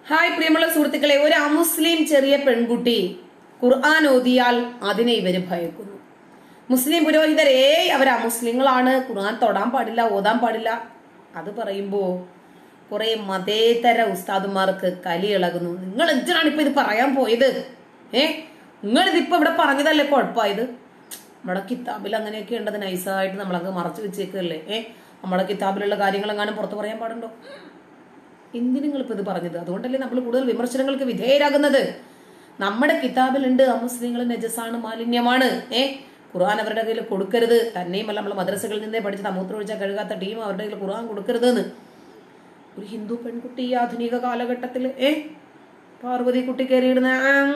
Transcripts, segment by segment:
Hi പ്രിയമുള്ള സുഹൃത്തുക്കളെ ഒരു അമുസ്ലിം ചെറിയ പെൺകുട്ടി ഖുർആൻ ഓതിയാൽ അതിനെ ഇവര് ഭയക്കുന്നു മുസ്ലിം പുരോഹിതർ ഏയ് അവർ അമുസ്ലിങ്ങളാണ് ഖുർആൻ തൊടാൻ പാടില്ല ഓതാൻ പാടില്ല അത് പറയുമ്പോ കുറെ മതേതര ഉസ്താദുമാർക്ക് കലി ഇളകുന്നു നിങ്ങൾ എന്തിനാണ് ഇപ്പൊ ഇത് പറയാൻ പോയത് ഏ നിങ്ങൾ ഇതിപ്പോ ഇവിടെ പറഞ്ഞതല്ലേ കുഴപ്പമായത് നമ്മുടെ കിതാബിൽ അങ്ങനെയൊക്കെ ഉണ്ടത് നൈസായിട്ട് നമ്മളങ്ങ് മറച്ചു വെച്ചേക്കല്ലേ ഏ നമ്മുടെ കിതാബിലുള്ള കാര്യങ്ങളെങ്ങാനും പുറത്ത് പറയാൻ പാടുണ്ടോ എന്തിനു നിങ്ങളിപ്പോ ഇത് പറഞ്ഞത് അതുകൊണ്ടല്ലേ നമ്മൾ കൂടുതൽ വിമർശനങ്ങൾക്ക് വിധേയരാകുന്നത് നമ്മുടെ കിതാബിലുണ്ട് അമുസ്ലിങ്ങൾ നജസാണ് മാലിന്യമാണ് ഏ ഖുർആൻ അവരുടെ കയ്യിൽ കൊടുക്കരുത് തന്നെയുമല്ല നമ്മൾ മദ്രസകളിൽ നിന്നേ പഠിച്ചത് അമൂത്ര ഒഴിച്ചാൽ കഴുകാത്ത ടീം അവരുടെ കയ്യിൽ ഖുർആൻ കൊടുക്കരുത് എന്ന് ഒരു ഹിന്ദു പെൺകുട്ടി ഈ ആധുനിക കാലഘട്ടത്തിൽ ഏ പാർവതി കുട്ടി കയറിയിടുന്ന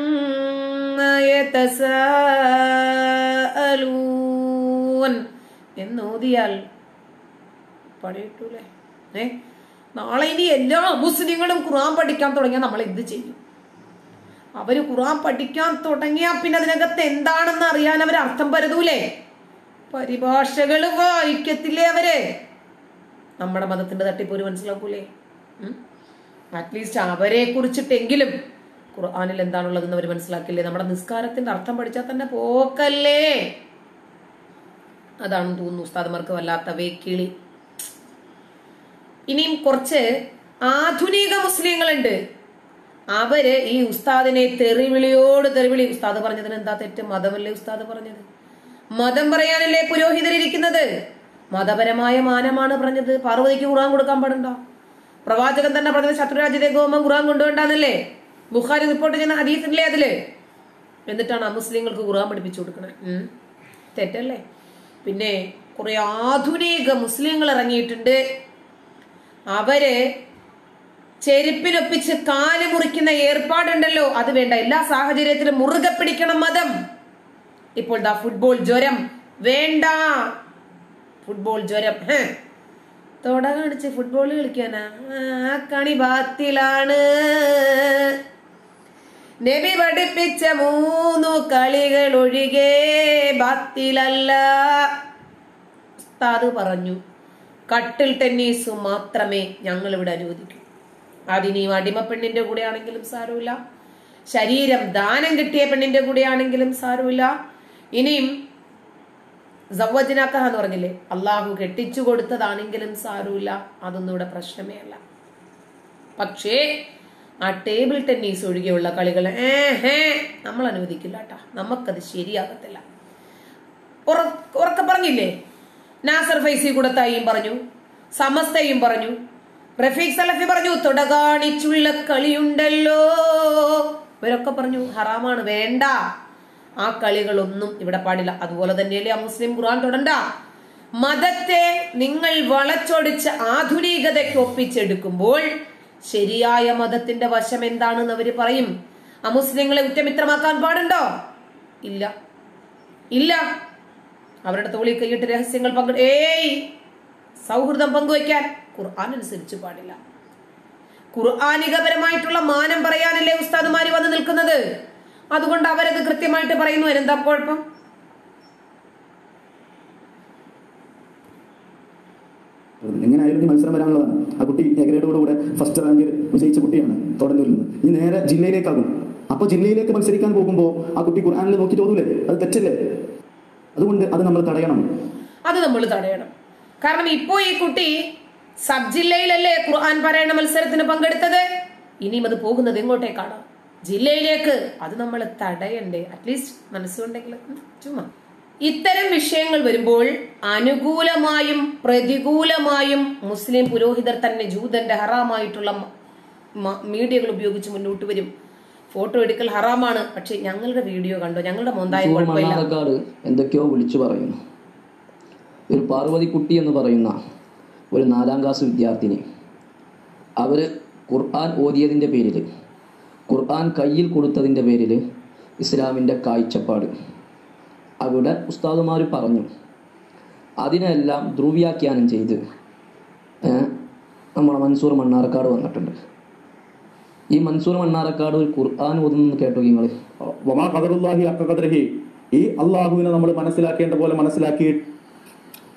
എന്നോതിയാൽ പണിയിട്ടൂലേ ഏ നാളെ ഇനി എല്ലാ മുസ്ലിങ്ങളും ഖുർആൻ പഠിക്കാൻ തുടങ്ങിയാൽ നമ്മൾ എന്ത് ചെയ്യും അവര് ഖുർആൻ പഠിക്കാൻ തുടങ്ങിയാ പിന്നെ അതിനകത്ത് എന്താണെന്ന് അറിയാൻ അവർ അർത്ഥം പരതൂലേ പരിഭാഷകള് വായിക്കത്തില്ലേ അവര് നമ്മുടെ മതത്തിന്റെ തട്ടിപ്പോര് മനസ്സിലാക്കൂലേ അറ്റ്ലീസ്റ്റ് അവരെ കുറിച്ചിട്ടെങ്കിലും ഖുർആാനിൽ എന്താണുള്ളതെന്ന് അവർ മനസ്സിലാക്കില്ലേ നമ്മുടെ നിസ്കാരത്തിന്റെ അർത്ഥം പഠിച്ചാൽ തന്നെ പോക്കല്ലേ അതാണെന്ന് തോന്നുന്നു ഉസ്താദന്മാർക്ക് വല്ലാത്ത വേക്കിളി ഇനിയും കുറച്ച് ആധുനിക മുസ്ലിങ്ങളുണ്ട് അവര് ഈ ഉസ്താദിനെ തെറിവിളിയോട് തെറിവിളി ഉസ്താദ് പറഞ്ഞതിന് എന്താ തെറ്റ് മതമല്ലേ ഉസ്താദ് പറഞ്ഞത് മതം പറയാനല്ലേ പുരോഹിതരിക്കുന്നത് മതപരമായ മാനമാണ് പറഞ്ഞത് പാർവതിക്ക് ഖുറാൻ കൊടുക്കാൻ പാടുണ്ടോ പ്രവാചകൻ തന്നെ പറഞ്ഞത് ശത്രുരാജ്യത്തെ ഗോമം ഖുറാൻ കൊണ്ടുപോകണ്ടെന്നല്ലേ ബുഖാരി റിപ്പോർട്ട് ചെയ്യുന്ന ഹദീസില്ലേ അതില് എന്നിട്ടാണ് അമുസ്ലിങ്ങൾക്ക് ഖുറാൻ പഠിപ്പിച്ചു കൊടുക്കണേ ഉം. തെറ്റല്ലേ പിന്നെ കുറെ ആധുനിക മുസ്ലിങ്ങൾ ഇറങ്ങിയിട്ടുണ്ട് അവര് ചെരുപ്പിനൊപ്പിച്ച് കാല് മുറിക്കുന്ന ഏർപ്പാടുണ്ടല്ലോ അത് വേണ്ട എല്ലാ സാഹചര്യത്തിലും മുറുകെ പിടിക്കണം മതം ഇപ്പോൾ ദാ ഫുട്ബോൾ ജ്വരം വേണ്ട ഫുട്ബോൾ ജ്വരം ഹേ. തൊട കാണിച്ച് ഫുട്ബോൾ കളിക്കാനാ ആ കണി ബാത്തിലാണ് നബി പഠിപ്പിച്ച മൂന്നു കളികൾ ഒഴികെ ബാത്തിലല്ല ഉസ്താദ് പറഞ്ഞു കട്ടിൽ ടെന്നീസ് മാത്രമേ ഞങ്ങൾ ഇവിടെ അനുവദിക്കൂ അതിനെയും അടിമ പെണ്ണിന്റെ കൂടെ ആണെങ്കിലും സാരമില്ല ശരീരം ദാനം കിട്ടിയ പെണ്ണിന്റെ കൂടെ ആണെങ്കിലും സാരമില്ല ഇനിയും സവ്വജനാക്കഹ എന്ന് പറഞ്ഞില്ലേ അള്ളാഹു കെട്ടിച്ചു കൊടുത്തതാണെങ്കിലും സാരമില്ല അതൊന്നും ഇവിടെ പ്രശ്നമേ അല്ല പക്ഷേ ആ ടേബിൾ ടെന്നീസ് ഒഴികെയുള്ള കളികൾ ഏഹേ നമ്മൾ അനുവദിക്കില്ല കേട്ടാ നമുക്കത് ശരിയാകത്തില്ല ഉറ- ഉറക്കെ പറഞ്ഞില്ലേ നാസർ ഫൈസി കൂടത്തായും പറഞ്ഞു സമസ്തയും പറഞ്ഞു റഫീഖ് സലഫി പറഞ്ഞു തുട കാണിച്ചുള്ള കളിയുണ്ടല്ലോ ഇവരൊക്കെ പറഞ്ഞു ഹറാമാണ് വേണ്ട ആ കളികളൊന്നും ഇവിടെ പാടില്ല അതുപോലെ തന്നെയല്ലേ ആ മുസ്ലിം ഖുർആൻ തൊടണ്ട മതത്തെ നിങ്ങൾ വളച്ചൊടിച്ച് ആധുനികതയ്ക്ക് ഒപ്പിച്ചെടുക്കുമ്പോൾ ശരിയായ മതത്തിന്റെ വശം എന്താണെന്ന് അവര് പറയും ആ മുസ്ലിങ്ങളെ ഉറ്റമിത്രമാക്കാൻ പാടുണ്ടോ ഇല്ല ഇല്ല അവരുടെ തോളിൽ കൈയിട്ട് രഹസ്യങ്ങൾ പങ്കെ ഏയ് സൗഹൃദം പങ്കുവയ്ക്കാൻ ഖുർആൻ അനുസരിച്ച് പാടില്ല ഖുർആാനികപരമായിട്ടുള്ള മാനം പറയാനല്ലേ ഉസ്താദുമാര് വന്ന് നിൽക്കുന്നത് അതുകൊണ്ട് അവരത് കൃത്യമായിട്ട് പറയുന്നു എന്താ കുഴപ്പം എങ്ങനെയായാലും ഈ മത്സരം വരാനുള്ളതാണ് ആ കുട്ടി എ ഗ്രേഡോടുകൂടെ ഫസ്റ്റ് റാങ്കിൽ വിജയിച്ച കുട്ടിയാണ് തുടർന്നൂരിൽ നിന്ന് ഇനി നേരെ ജില്ലയിലേക്കാകും അപ്പൊ ജില്ലയിലേക്ക് മത്സരിക്കാൻ പോകുമ്പോൾ ആ കുട്ടി ഖുർആാനിൽ നോക്കി തോന്നൂലേ അത് തെറ്റല്ലേ അതുകൊണ്ട് അത് നമ്മൾ തടയണം അത് നമ്മൾ തടയണം കാരണം ഇപ്പോ ഈ കുട്ടി സബ് ജില്ലയിലല്ലേ ഖുർആൻ പാരായണ മത്സരത്തിന് പങ്കെടുത്തത് ഇനിയും അത് പോകുന്നത് എങ്ങോട്ടേക്കാണ് ജില്ലയിലേക്ക് അത് നമ്മൾ തടയണ്ടേ അറ്റ്ലീസ്റ്റ് മനസ്സുകൊണ്ടെങ്കിൽ ഉം, ചുമ്മാ ഇത്തരം വിഷയങ്ങൾ വരുമ്പോൾ അനുകൂലമായും പ്രതികൂലമായും മുസ്ലിം പുരോഹിതർ തന്നെ ജൂതന്റെ ഹറാമായിട്ടുള്ള മ- മ- മീഡിയകൾ ഉപയോഗിച്ച് മുന്നോട്ട് വരും ഫോട്ടോ എടുക്കൽ ഹറാമാണ് പക്ഷെ ഞങ്ങളുടെ വീഡിയോ കണ്ടോ ഞങ്ങളുടെ മൊന്തായ കുഴപ്പമില്ല മണ്ണാർക്കാട് എന്തൊക്കെയോ വിളിച്ചു പറയുന്നു ഒരു പാർവതി കുട്ടി എന്ന് പറയുന്ന ഒരു നാലാം ക്ലാസ് വിദ്യാർത്ഥിനി അവർ ഖുർആൻ ഓതിയതിൻ്റെ പേരിൽ ഖുർആൻ കയ്യിൽ കൊടുത്തതിൻ്റെ പേരിൽ ഇസ്ലാമിൻ്റെ കാഴ്ചപ്പാട് അവിടെ ഉസ്താദുമാർ പറഞ്ഞു അതിനെല്ലാം ധ്രുവ്യാഖ്യാനം ചെയ്ത് ഏ, നമ്മളെ മൻസൂർ മണ്ണാർക്കാട് വന്നിട്ടുണ്ട് ഈ മൻസൂർ മണ്ണാർക്കാട് ഒരു ഖുർആൻ ഓതുന്നത് കേട്ടോ നിങ്ങൾ വമാ ഖദറുല്ലാഹി ഹഖ ഖദറിഹി ഈ അള്ളാഹുവിനെ നമ്മൾ മനസ്സിലാക്കേണ്ട പോലെ മനസ്സിലാക്കി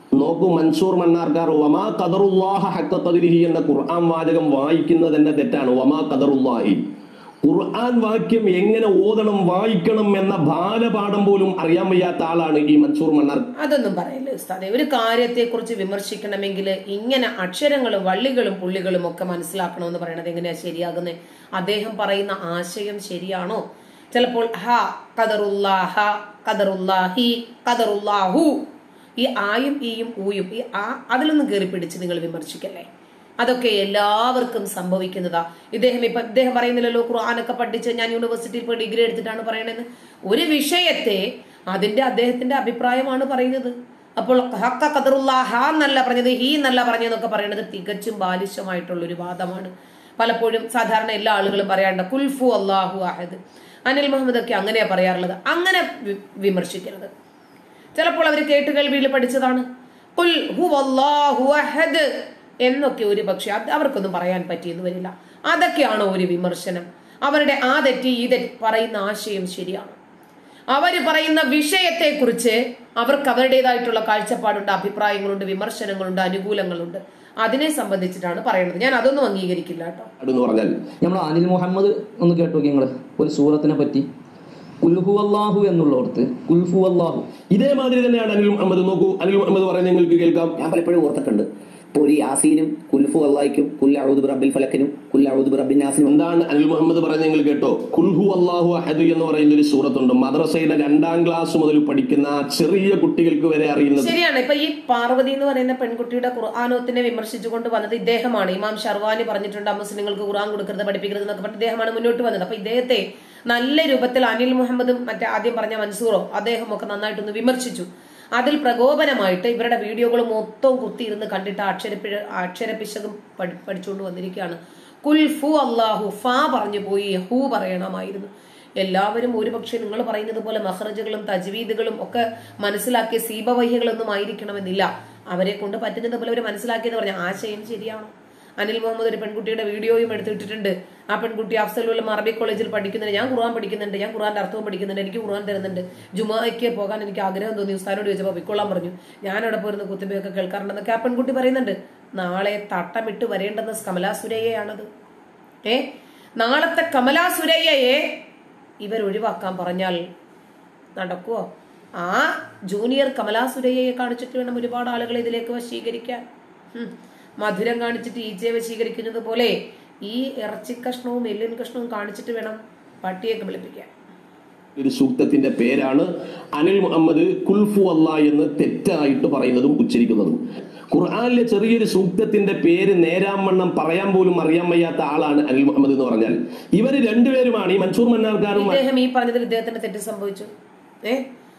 നോക്കൂ മൻസൂർ മണ്ണാർക്കാർ വമാ ഖദറുല്ലാഹ ഹഖ ഖദരിഹി എന്ന ഖുർആൻ വാചകം വായിക്കുന്നത് തന്നെ തെറ്റാണ് വമാ ഖദറുല്ലാഹി ഖുർആൻ വാക്യം എങ്ങനെ ഓതണം വായിക്കണം എന്ന ബാലപാഠം പോലും അറിയാൻ വയ്യാത്ത ആളാണ് ഈ മൻസൂർ മണ്ണാർ അതൊന്നും പറയല്ലേ ഉസ്താദെ ഒരു കാര്യത്തെക്കുറിച്ച് വിമർശിക്കണമെങ്കിൽ ഇങ്ങനെ അക്ഷരങ്ങളും വള്ളികളും പുള്ളികളും ഒക്കെ മനസ്സിലാക്കണമെന്ന് പറയണത് എങ്ങനെയാ ശരിയാകുന്നത് അദ്ദേഹം പറയുന്ന ആശയം ശരിയാണോ ചിലപ്പോൾ ഹ കദറുല്ലാഹ കദറുല്ലാഹി കദറുല്ലാഹു ഈ ആയും ഈയും ഊയും ഈ ആ അതിലൊന്നും കയറി പിടിച്ച് നിങ്ങൾ വിമർശിക്കല്ലേ അതൊക്കെ എല്ലാവർക്കും സംഭവിക്കുന്നതാ ഇദ്ദേഹം ഇപ്പൊ ഇദ്ദേഹം പറയുന്നില്ലല്ലോ ഖുർആാനൊക്കെ പഠിച്ച് ഞാൻ യൂണിവേഴ്സിറ്റിയിൽ പോയി ഡിഗ്രി എടുത്തിട്ടാണ് പറയണത് ഒരു വിഷയത്തെ അതിന്റെ അദ്ദേഹത്തിന്റെ അഭിപ്രായമാണ് പറയുന്നത് അപ്പോൾ ഹക്ക കദറുല്ലാഹ എന്നല്ല പറഞ്ഞത് ഹീ എന്നല്ല പറഞ്ഞതെന്നൊക്കെ പറയുന്നത് തികച്ചും ബാലിശമായിട്ടുള്ള ഒരു വാദമാണ് പലപ്പോഴും സാധാരണ എല്ലാ ആളുകളും പറയാറുണ്ട് കുൽഫു അള്ളാഹു അഹദ് അനിൽ മുഹമ്മദ് ഒക്കെ അങ്ങനെയാ പറയാറുള്ളത് അങ്ങനെ വി- വിമർശിക്കരുത് ചിലപ്പോൾ അവർ കേട്ടുകേൾവിയിൽ പഠിച്ചതാണ് കുൽ ഹുവല്ലാഹു അഹദ് എന്നൊക്കെ ഒരു പക്ഷെ അത് അവർക്കൊന്നും പറയാൻ പറ്റിയെന്ന് വരില്ല അതൊക്കെയാണോ ഒരു വിമർശനം അവരുടെ ആ തെറ്റി ഈ തെറ്റ് പറയുന്ന ആശയം ശരിയാണ് അവർ പറയുന്ന വിഷയത്തെക്കുറിച്ച് അവർക്ക് അവരുടേതായിട്ടുള്ള കാഴ്ചപ്പാടുണ്ട് അഭിപ്രായങ്ങളുണ്ട് വിമർശനങ്ങളുണ്ട് അനുകൂലങ്ങളുണ്ട് അതിനെ സംബന്ധിച്ചിട്ടാണ് പറയുന്നത് ഞാൻ അതൊന്നും അംഗീകരിക്കില്ല കേട്ടോ എന്ന് പറഞ്ഞാൽ നമ്മൾ അനിൽ മുഹമ്മദ് ഒന്ന് കേട്ടു നോക്കി നിങ്ങൾ ഒരു സൂറത്തിനെ പറ്റി കുൽഹു അള്ളാഹു എന്നുള്ളടത്ത് കുൽഫു അള്ളാഹു ഇതേമാതിരി തന്നെയാണ് അനിൽ മുഹമ്മദ് നോക്കൂ അനിൽ മുഹമ്മദ് പറയുന്നത് നിങ്ങൾക്ക് കേൾക്കാം ഞാൻ പലപ്പോഴും ഓർത്തിട്ടുണ്ട് ഇപ്പോൾ ഒരു യാസീനും കുൽഫു അള്ളാഹിക്കും കുല്ലൗദ് റബ്ബിൽ ഫലക്കിനും കുല്ലൗദ് റബ്ബിൻ നാസിനും എന്താണ് അനിൽ മുഹമ്മദ് പറയുന്നത് നിങ്ങൾ കേട്ടോ കുൽഹു അള്ളാഹു അഹദ് എന്ന് പറയുന്ന ഒരു സൂറത്തുണ്ട് മദ്രസയിലെ രണ്ടാം ക്ലാസ് മുതൽ പഠിക്കുന്ന ആ ചെറിയ കുട്ടികൾക്ക് വരെ അറിയുന്നത് ശരിയാണ് ഇപ്പൊ ഈ പാർവതി എന്ന് പറയുന്ന പെൺകുട്ടിയുടെ ഖുർആാനോത്തിനെ വിമർശിച്ചുകൊണ്ട് വന്നത് ഇദ്ദേഹമാണ് ഇമാം ഷർവാനി പറഞ്ഞിട്ടുണ്ട് മുസ്ലിങ്ങൾക്ക് ഖുർആൻ കൊടുക്കരുത് പഠിപ്പിക്കരുത് എന്നൊക്കെ പറഞ്ഞ് ഇദ്ദേഹമാണ് മുന്നോട്ട് വന്നത് അപ്പൊ ഇദ്ദേഹത്തെ നല്ല രൂപത്തിൽ അനിൽ മുഹമ്മദും മറ്റേ ആദ്യം പറഞ്ഞ മൻസൂറോ അദ്ദേഹം ഒക്കെ നന്നായിട്ടൊന്ന് വിമർശിച്ചു അതിൽ പ്രകോപനമായിട്ട് ഇവരുടെ വീഡിയോകൾ മൊത്തം കുത്തിയിരുന്ന് കണ്ടിട്ട് അക്ഷരപ്പിഴ അക്ഷരപിശകും പഠി- പഠിച്ചുകൊണ്ട് വന്നിരിക്കുകയാണ് കുൽഫു അള്ളാഹു ഫാ പറഞ്ഞു പോയി ഹൂ പറയണമായിരുന്നു എല്ലാവരും ഒരുപക്ഷെ നിങ്ങൾ പറയുന്നത് പോലെ മഹ്റജുകളും തജ്വീദുകളും ഒക്കെ മനസ്സിലാക്കിയ സീബവഹികളൊന്നും ആയിരിക്കണമെന്നില്ല അവരെ കൊണ്ട് പറ്റുന്നത് പോലെ അവർ മനസ്സിലാക്കിയെന്ന് പറഞ്ഞ ആശയം ശരിയാണോ അനിൽ മുഹമ്മദ് ഒരു പെൺകുട്ടിയുടെ വീഡിയോയും എടുത്തിട്ടിട്ടുണ്ട് ആ പെൺകുട്ടി അഫ്സലുൽ അറബി കോളേജിൽ പഠിക്കുന്നുണ്ട് ഞാൻ ഖുർആൻ പഠിക്കുന്നുണ്ട് ഞാൻ ഖുർആന്റെ അർത്ഥവും പഠിക്കുന്നുണ്ട് എനിക്ക് ഖുർആൻ തരുന്നുണ്ട് ജുമായ്ക്ക് പോകാൻ എനിക്ക് ആഗ്രഹം തോന്നി ഉസ്താനോട് ചോദിച്ചപ്പോൾ പൊയ്ക്കൊള്ളാൻ പറഞ്ഞു ഞാൻ അവിടെ പോയിരുന്ന കുത്തുബയൊക്കെ കേൾക്കാറുണ്ടെന്നൊക്കെ ആ പെൺകുട്ടി പറയുന്നുണ്ട് നാളെ തട്ടമിട്ട് വരേണ്ടുന്ന കമലാസുരയെയാണത് ഏ നാളത്തെ കമലാസുരയ്യയെ ഇവർ ഒഴിവാക്കാൻ പറഞ്ഞാൽ നടക്കുവോ ആ ജൂനിയർ കമലാസുരയ്യയെ കാണിച്ചിട്ട് വേണം ഒരുപാട് ആളുകൾ ഇതിലേക്ക് വശീകരിക്കാൻ ഹും. മധുരം കാണിച്ചിട്ട് ഈച്ചയെ വശീകരിക്കുന്നത് പോലെ ഈ ഇറച്ചി കഷ്ണവും എല്ലിൻ കഷ്ണവും കാണിച്ചിട്ട് വേണം പട്ടിയൊക്കെ വിളിപ്പിക്കാൻ ഒരു സൂക്തത്തിന്റെ പേരാണ് അനിൽ മുഹമ്മദ് കുൽഫു അല്ല എന്ന് തെറ്റായിട്ട് പറയുന്നതും ഉച്ചരിക്കുന്നതും ഖുർആനിലെ ചെറിയൊരു സൂക്തത്തിന്റെ പേര് നേരാവണ്ണം പറയാൻ പോലും അറിയാൻ വയ്യാത്ത ആളാണ് അനിൽ മുഹമ്മദ് എന്ന് പറഞ്ഞാൽ ഇവര് രണ്ടുപേരുമാണ് ഈ മൻസൂർ മന്നാർക്കാരും ഇദ്ദേഹം ഈ പറഞ്ഞതിൽ ഇദ്ദേഹത്തിന് തെറ്റ് സംഭവിച്ചു ഏ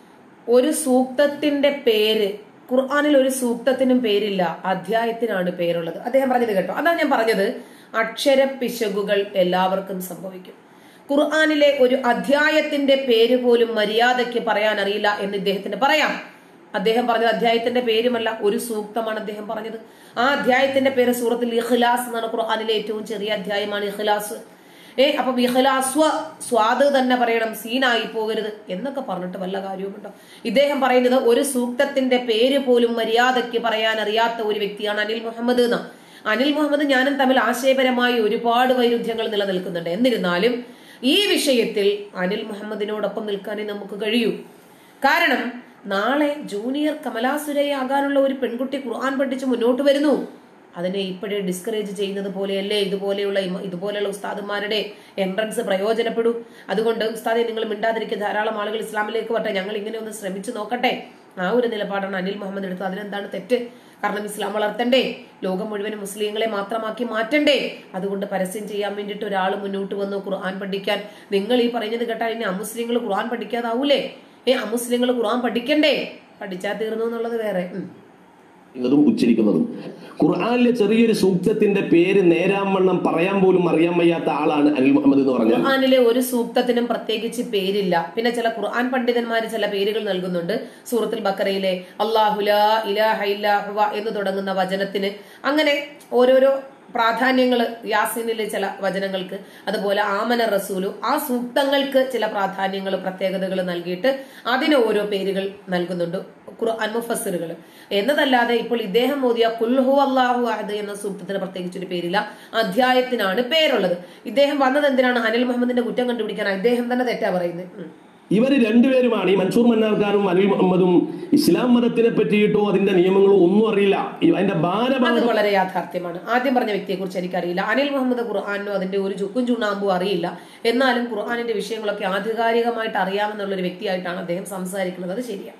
ഒരു സൂക്തത്തിന്റെ പേര് ഖുർആനിൽ ഒരു സൂക്തത്തിനും പേരില്ല അധ്യായത്തിനാണ് പേരുള്ളത് അദ്ദേഹം പറഞ്ഞത് കേട്ടോ അതാണ് ഞാൻ പറഞ്ഞത് അക്ഷര പിശകുകൾ എല്ലാവർക്കും സംഭവിക്കും ഖുർആനിലെ ഒരു അധ്യായത്തിന്റെ പേര് പോലും മര്യാദയ്ക്ക് പറയാൻ അറിയില്ല എന്ന് ഇദ്ദേഹത്തിന് പറയാം അദ്ദേഹം പറഞ്ഞത് അധ്യായത്തിന്റെ പേരുമല്ല ഒരു സൂക്തമാണ് അദ്ദേഹം പറഞ്ഞത് ആ അധ്യായത്തിന്റെ പേര് സൂറത്തിൽ ഇഖ്ലാസ് എന്നാണ് ഖുർആനിലെ ഏറ്റവും ചെറിയ അധ്യായമാണ് ഇഖ്ലാസ് ഏ അപ്പം ഇഖ്ലാസ്വ സ്വാദ് തന്നെ പറയണം സീനായി പോകരുത് എന്നൊക്കെ പറഞ്ഞിട്ട് വല്ല കാര്യവുമുണ്ടോ ഇദ്ദേഹം പറയുന്നത് ഒരു സൂക്തത്തിന്റെ പേര് പോലും മര്യാദയ്ക്ക് പറയാൻ അറിയാത്ത ഒരു വ്യക്തിയാണ് അനിൽ മുഹമ്മദ് എന്ന് അനിൽ മുഹമ്മദ് ഞാനും തമ്മിൽ ആശയപരമായി ഒരുപാട് വൈരുദ്ധ്യങ്ങൾ നിലനിൽക്കുന്നുണ്ട് എന്നിരുന്നാലും ഈ വിഷയത്തിൽ അനിൽ മുഹമ്മദിനോടൊപ്പം നിൽക്കാനേ നമുക്ക് കഴിയൂ കാരണം നാളെ ജൂനിയർ കമലാസുരയാകാനുള്ള ഒരു പെൺകുട്ടി ഖുർആൻ പഠിച്ച് മുന്നോട്ട് വരുന്നു അതിനെ ഇപ്പോഴേ ഡിസ്കറേജ് ചെയ്യുന്നത് പോലെയല്ലേ ഇതുപോലെയുള്ള ഇമ- ഇതുപോലെയുള്ള ഉസ്താദുമാരുടെ എൻട്രൻസ് പ്രയോജനപ്പെടൂ അതുകൊണ്ട് ഉസ്താദെ നിങ്ങൾ മിണ്ടാതിരിക്കുക ധാരാളം ആളുകൾ ഇസ്ലാമിലേക്ക് വരട്ടെ ഞങ്ങൾ ഇങ്ങനെ ഒന്ന് ശ്രമിച്ചു നോക്കട്ടെ ആ ഒരു നിലപാടാണ് അനിൽ മുഹമ്മദ് എടുത്തത് അതിനെന്താണ് തെറ്റ് കാരണം ഇസ്ലാം വളർത്തണ്ടേ ലോകം മുഴുവൻ മുസ്ലിങ്ങളെ മാത്രമാക്കി മാറ്റണ്ടേ അതുകൊണ്ട് പരസ്യം ചെയ്യാൻ വേണ്ടിയിട്ട് ഒരാൾ മുന്നോട്ട് വന്നു ഖുർആൻ പഠിക്കാൻ നിങ്ങൾ ഈ പറയുന്നത് കേട്ടാൽ ഇനി അമുസ്ലിങ്ങൾ ഖുർആൻ പഠിക്കാതാവൂലേ ഏ അമുസ്ലിങ്ങൾ ഖുർആൻ പഠിക്കണ്ടേ പഠിച്ചാൽ തീർന്നു എന്നുള്ളത് വേറെ ഉം. എന്നതും ഉച്ചരിക്കുന്നതും ഖുർആനിലെ ചെറിയൊരു സൂക്തത്തിന്റെ പേര് നേരാവണ്ണം പറയാൻ പോലും അറിയാൻ വയ്യാത്ത ആളാണ് അനിൽ മുഹമ്മദ് എന്ന് പറഞ്ഞാൽ ഖുർആനിലെ ഒരു സൂക്തത്തിനും പ്രത്യേകിച്ച് പേരില്ല പിന്നെ ചില ഖുർആൻ പണ്ഡിതന്മാർ ചില പേരുകൾ നൽകുന്നുണ്ട് സൂറത്തുൽ ബക്കറയിലെ അള്ളാഹുല ഇലാഹ ഇല്ലാ ഹുവ എന്ന് തുടങ്ങുന്ന വചനത്തിന് അങ്ങനെ ഓരോരോ പ്രാധാന്യങ്ങൾ യാസീനിലെ ചില വചനങ്ങൾക്ക് അതുപോലെ ആമന റസൂലു ആ സൂക്തങ്ങൾക്ക് ചില പ്രാധാന്യങ്ങൾ പ്രത്യേകതകൾ നൽകിയിട്ട് അതിന് ഓരോ പേരുകൾ നൽകുന്നുണ്ട് ഖുർആൻ മുഫസ്സിറുകൾ എന്നതല്ലാതെ ഇപ്പോൾ ഇദ്ദേഹം ഓതിയ കുൽഹു അള്ളാഹു അഹദ് എന്ന സൂക്തത്തിന് പ്രത്യേകിച്ച് ഒരു പേരില്ല അധ്യായത്തിനാണ് പേരുള്ളത് ഇദ്ദേഹം വന്നത് എന്തിനാണ് അനിൽ മുഹമ്മദിന്റെ കുറ്റം കണ്ടുപിടിക്കാൻ ഇദ്ദേഹം തന്നെ തെറ്റാ പറയുന്നത് ഉം. ഇവർ രണ്ടുപേരുമാണ് ഈ മൻസൂർ മന്നാർക്കാരും അനിൽ മുഹമ്മദും ഇസ്ലാം മതത്തിനെ പറ്റിയിട്ടോ അതിന്റെ നിയമങ്ങളോ ഒന്നും അറിയില്ല ഈ- അതിന്റെ അത് ഭാരമാണ് വളരെ യാഥാർത്ഥ്യമാണ് ആദ്യം പറഞ്ഞ വ്യക്തിയെ കുറിച്ച് എനിക്കറിയില്ല അനിൽ മുഹമ്മദ് ഖുർആാനോ അതിന്റെ ഒരു ചുക്കും ചുണ്ണാമ്പും അറിയില്ല എന്നാലും ഖുർആാനിന്റെ വിഷയങ്ങളൊക്കെ ആധികാരികമായിട്ട് അറിയാമെന്നുള്ള ഒരു വ്യക്തിയായിട്ടാണ് അദ്ദേഹം സംസാരിക്കുന്നത് അത് ശരിയാണ്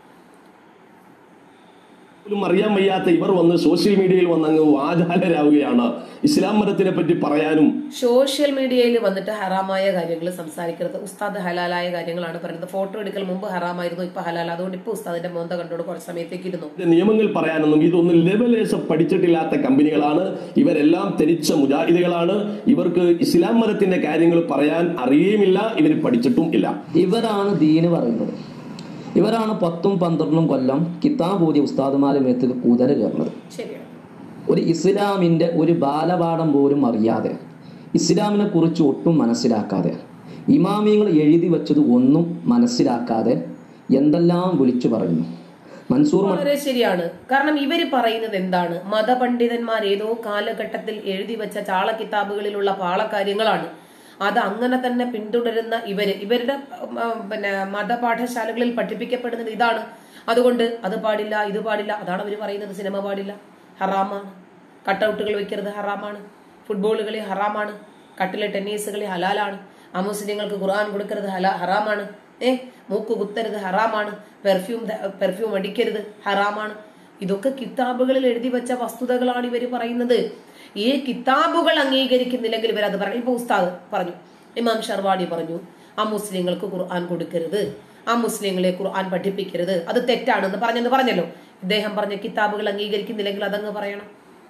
പോലും അറിയാൻ വയ്യാത്ത ഇവർ വന്ന് സോഷ്യൽ മീഡിയയിൽ വന്ന് അങ്ങ് വാചാലരാവുകയാണ് ഇസ്ലാം മതത്തിനെ പറ്റി പറയാനും സോഷ്യൽ മീഡിയയിൽ വന്നിട്ട് ഹറാമായ കാര്യങ്ങൾ സംസാരിക്കരുത് ഉസ്താദ് ഹലാലായ കാര്യങ്ങളാണ് പറയുന്നത് ഫോട്ടോ എടുക്കൽ മുമ്പ് ഹറാമായിരുന്നു ഇപ്പൊ ഹലാൽ അതുകൊണ്ട് ഇപ്പൊ ഉസ്താദിന്റെ മോന്ത കണ്ടോട് കുറച്ച് സമയത്തേക്ക് ഇരുന്നു ഇതിന്റെ നിയമങ്ങൾ പറയാനൊന്നും ഇതൊന്നും ലെവലേശം പഠിച്ചിട്ടില്ലാത്ത കമ്പനികളാണ് ഇവരെല്ലാം തെരിച്ച മുജാഹിദുകളാണ് ഇവർക്ക് ഇസ്ലാം മതത്തിന്റെ കാര്യങ്ങൾ പറയാൻ അറിയുമില്ല ഇവർ പഠിച്ചിട്ടും ഇല്ല ഇവരാണ് ദീന് പറയുന്നത് ഇവരാണ് പത്തും പന്ത്രണ്ടും കൊല്ലം കിതാബ് ഓതിയ ഉസ്താദുമാരെ മേത്ത് കുതിര കയറുന്നത് ശരിയാണ് ഒരു ഇസ്ലാമിൻ്റെ ഒരു ബാലപാഠം പോലും അറിയാതെ ഇസ്ലാമിനെ കുറിച്ച് ഒട്ടും മനസ്സിലാക്കാതെ ഇമാമിയങ്ങൾ എഴുതി വെച്ചത് ഒന്നും മനസ്സിലാക്കാതെ എന്തെല്ലാം വിളിച്ചു പറയുന്നു മൻസൂർ മ- വളരെ ശരിയാണ് കാരണം ഇവര് പറയുന്നത് എന്താണ് മതപണ്ഡിതന്മാർ ഏതോ കാലഘട്ടത്തിൽ എഴുതി വെച്ച ചാള കിതാബുകളിലുള്ള പാളക്കാര്യങ്ങളാണ് അത് അങ്ങനെ തന്നെ പിന്തുടരുന്ന ഇവര് ഇവരുടെ ഉം, ആ, പിന്നെ മതപാഠശാലകളിൽ പഠിപ്പിക്കപ്പെടുന്നത് ഇതാണ് അതുകൊണ്ട് അത് പാടില്ല ഇത് പാടില്ല അതാണ് അവർ പറയുന്നത് സിനിമ പാടില്ല ഹറാമാണ് കട്ടൗട്ടുകൾ വെക്കരുത് ഹറാമാണ് ഫുട്ബോൾ കളി ഹറാമാണ് കട്ടിലെ ടെന്നീസ് കളി ഹലാലാണ് അമുസ്ലിങ്ങൾക്ക് ഖുർആൻ കൊടുക്കരുത് ഹല ഹറാമാണ് ഏ മൂക്ക് കുത്തരുത് ഹറാമാണ് പെർഫ്യൂം പെർഫ്യൂം അടിക്കരുത് ഹറാമാണ് ഇതൊക്കെ കിതാബുകളിൽ എഴുതി വെച്ച വസ്തുതകളാണ് ഇവർ പറയുന്നത് ഈ കിതാബുകൾ അംഗീകരിക്കുന്നില്ലെങ്കിൽ ഇവർ അത് പറയും ഇപ്പൊ ഉസ്താദ് പറഞ്ഞു ഇമാം ഷർവാടി പറഞ്ഞു ആ മുസ്ലിങ്ങൾക്ക് ഖുർആൻ കൊടുക്കരുത് ആ മുസ്ലിങ്ങളെ ഖുർആൻ പഠിപ്പിക്കരുത് അത് തെറ്റാണെന്ന് പറഞ്ഞെന്ന് പറഞ്ഞല്ലോ ഇദ്ദേഹം പറഞ്ഞ കിതാബുകൾ അംഗീകരിക്കുന്നില്ലെങ്കിൽ അതങ്ങ് പറയണം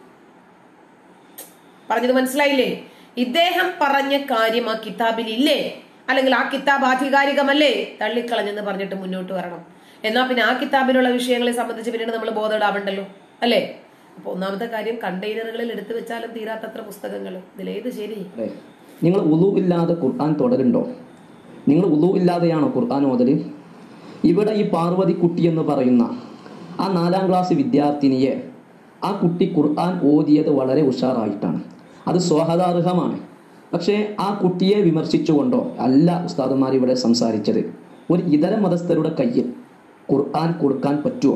പറഞ്ഞത് മനസ്സിലായില്ലേ ഇദ്ദേഹം പറഞ്ഞ കാര്യം ആ കിതാബിൽ ഇല്ലേ അല്ലെങ്കിൽ ആ കിതാബ് ആധികാരികമല്ലേ തള്ളിക്കളഞ്ഞെന്ന് പറഞ്ഞിട്ട് മുന്നോട്ട് വരണം എന്നാ പിന്നെ ആ കിതാബിലുള്ള വിഷയങ്ങളെ സംബന്ധിച്ച് പിന്നീട് നമ്മൾ ബോധമിടാവണ്ടല്ലോ അല്ലേ അപ്പൊ ഒന്നാമത്തെ കാര്യം കണ്ടെയ്നറുകളിൽ എടുത്തു വെച്ചാലും തീരാത്തത്ര പുസ്തകങ്ങൾ ഇതിലേത് ശരി അതെ. നിങ്ങൾ ഉളു ഇല്ലാതെ ഖുർആൻ തുടരുണ്ടോ നിങ്ങൾ ഉളു ഇല്ലാതെയാണോ ഖുർആൻ ഓതല് ഇവിടെ ഈ പാർവതി കുട്ടി എന്ന് പറയുന്ന ആ നാലാം ക്ലാസ് വിദ്യാർത്ഥിനിയെ ആ കുട്ടി ഖുർആൻ ഓതിയത് വളരെ ഉഷാറായിട്ടാണ് അത് സ്വാഗതാർഹമാണ് പക്ഷേ ആ കുട്ടിയെ വിമർശിച്ചുകൊണ്ടോ അല്ല ഉസ്താദന്മാർ ഇവിടെ സംസാരിച്ചത് ഒരു ഇതര മതസ്ഥരുടെ കയ്യിൽ ഖുർആൻ കൊടുക്കാൻ പറ്റുമോ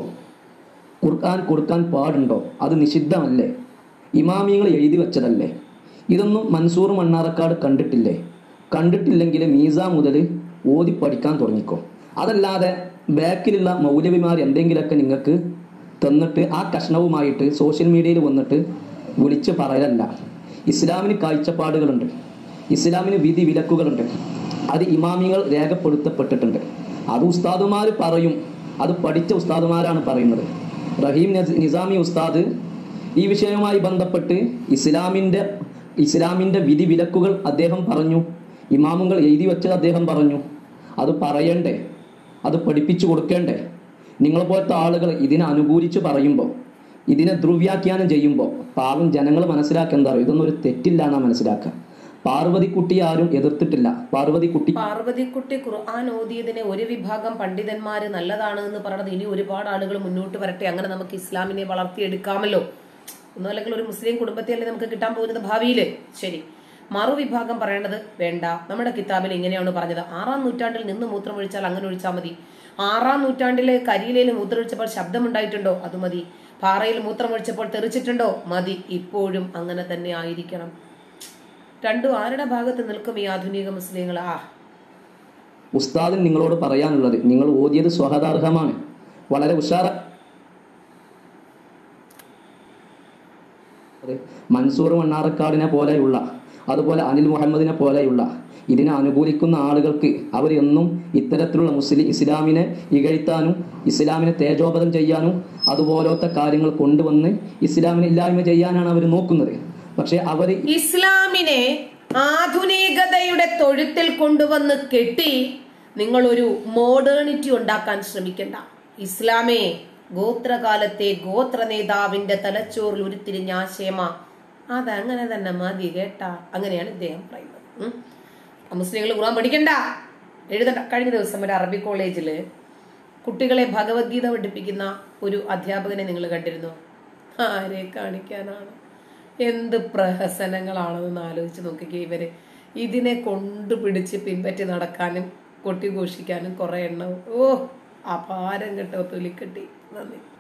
ഖുർആൻ കൊടുക്കാൻ പാടുണ്ടോ അത് നിഷിദ്ധമല്ലേ ഇമാമിയങ്ങൾ എഴുതി വെച്ചതല്ലേ ഇതൊന്നും മൻസൂർ മണ്ണാറക്കാട് കണ്ടിട്ടില്ലേ കണ്ടിട്ടില്ലെങ്കിൽ മീസ മുതൽ ഓതി പഠിക്കാൻ തുടങ്ങിക്കോ അതല്ലാതെ ബാക്കിലുള്ള മൗലവിമാർ എന്തെങ്കിലുമൊക്കെ നിങ്ങൾക്ക് തന്നിട്ട് ആ കഷ്ണവുമായിട്ട് സോഷ്യൽ മീഡിയയിൽ വന്നിട്ട് വിളിച്ച് പറയലല്ല ഇസ്ലാമിന് കാഴ്ചപ്പാടുകളുണ്ട് ഇസ്ലാമിന് വിധി വിലക്കുകളുണ്ട് അത് ഇമാമികൾ രേഖപ്പെടുത്തപ്പെട്ടിട്ടുണ്ട് അത് ഉസ്താദുമാർ പറയും അത് പഠിച്ച ഉസ്താദുമാരാണ് പറയുന്നത് റഹീം നസ്- നിസാമി ഉസ്താദ് ഈ വിഷയവുമായി ബന്ധപ്പെട്ട് ഇസ്ലാമിൻ്റെ ഇസ്ലാമിൻ്റെ വിധി വിലക്കുകൾ അദ്ദേഹം പറഞ്ഞു ഇമാമുകൾ എഴുതി വെച്ചത് അദ്ദേഹം പറഞ്ഞു അത് പറയണ്ടേ അത് പഠിപ്പിച്ചു കൊടുക്കേണ്ടേ നിങ്ങളെ പോലത്തെ ആളുകൾ ഇതിനെ അനുകൂലിച്ച് പറയുമ്പോൾ ഇതിനെ ദ്രുവ്യാഖ്യാനം ചെയ്യുമ്പോൾ പാവം ജനങ്ങൾ മനസ്സിലാക്കുക എന്താ പറയുക ഇതൊന്നും ഒരു തെറ്റില്ല എന്നാ മനസ്സിലാക്കുക പാർവതിക്കുട്ടി ആരും എതിർത്തിട്ടില്ല പാർവതിക്കുട്ടി പാർവതിക്കുട്ടി ഖുർആൻ ഓതിയതിനെ ഒരു വിഭാഗം പണ്ഡിതന്മാര് നല്ലതാണ് എന്ന് പറയുന്നത് ഇനി ഒരുപാട് ആളുകൾ മുന്നോട്ട് വരട്ടെ അങ്ങനെ നമുക്ക് ഇസ്ലാമിനെ വളർത്തിയെടുക്കാമല്ലോ ഒന്നും അല്ലെങ്കിൽ ഒരു മുസ്ലിം കുടുംബത്തെയല്ലേ നമുക്ക് കിട്ടാൻ പോകുന്നത് ഭാവിയില് ശരി മറുവിഭാഗം പറയേണ്ടത് വേണ്ട നമ്മുടെ കിതാബിൽ ഇങ്ങനെയാണ് പറഞ്ഞത് ആറാം നൂറ്റാണ്ടിൽ നിന്ന് മൂത്രമൊഴിച്ചാൽ അങ്ങനെ ഒഴിച്ചാൽ മതി ആറാം നൂറ്റാണ്ടിലെ കരിയിലയിൽ മൂത്രമൊഴിച്ചപ്പോൾ ശബ്ദമുണ്ടായിട്ടുണ്ടോ അത് മതി പാറയിൽ മൂത്രമൊഴിച്ചപ്പോൾ തെറിച്ചിട്ടുണ്ടോ മതി ഇപ്പോഴും അങ്ങനെ തന്നെ ആയിരിക്കണം രണ്ടും ആരുടെ ഭാഗത്ത് നിൽക്കും ഈ ആധുനിക മുസ്ലിങ്ങൾ ആ ഉസ്താദിന് നിങ്ങളോട് പറയാനുള്ളത് നിങ്ങൾ ഓതിയത് സ്വഹതാർഹമാണ് വളരെ ഉഷാറ അതെ, മൻസൂർ മണ്ണാറക്കാടിനെ പോലെയുള്ള അതുപോലെ അനിൽ മുഹമ്മദിനെ പോലെയുള്ള ഇതിനെ അനുകൂലിക്കുന്ന ആളുകൾക്ക് അവർ എന്നും ഇത്തരത്തിലുള്ള മുസ്ലിം ഇസ്ലാമിനെ ഇകഴ്ത്താനും ഇസ്ലാമിനെ തേജോപതം ചെയ്യാനും അതുപോലത്തെ കാര്യങ്ങൾ കൊണ്ടുവന്ന് ഇസ്ലാമിനെ ഇല്ലായ്മ ചെയ്യാനാണ് അവർ നോക്കുന്നത് പക്ഷെ അവർ ഇസ്ലാമിനെ ആധുനികതയുടെ തൊഴുത്തിൽ കൊണ്ടുവന്ന് കെട്ടി നിങ്ങൾ ഒരു മോഡേണിറ്റി ഉണ്ടാക്കാൻ ശ്രമിക്കണ്ട ഇസ്ലാമേ ഗോത്രകാലത്തെ ഗോത്ര നേതാവിന്റെ തലച്ചോറിൽ ഉരുത്തിരിഞ്ഞ ആശയമാ അതങ്ങനെ തന്നെ മതി കേട്ടാ അങ്ങനെയാണ് ഇദ്ദേഹം പറയുന്നത് ഉം. മുസ്ലിങ്ങൾ ഖുർആൻ പഠിക്കണ്ട എഴുതണ്ട കഴിഞ്ഞ ദിവസം ഒരു അറബി കോളേജില് കുട്ടികളെ ഭഗവത്ഗീത പഠിപ്പിക്കുന്ന ഒരു അധ്യാപകനെ നിങ്ങൾ കണ്ടിരുന്നു ആരെ കാണിക്കാനാണ് എന്ത് പ്രഹസനങ്ങളാണെന്ന് ആലോചിച്ച് നോക്കിക്കേ ഇവര് ഇതിനെ കൊണ്ടുപിടിച്ച് പിൻപറ്റി നടക്കാനും കൊട്ടിഘോഷിക്കാനും കുറെ എണ്ണം ഓ അപാരം കേട്ടോ തൊലിക്കെട്ടി നന്ദി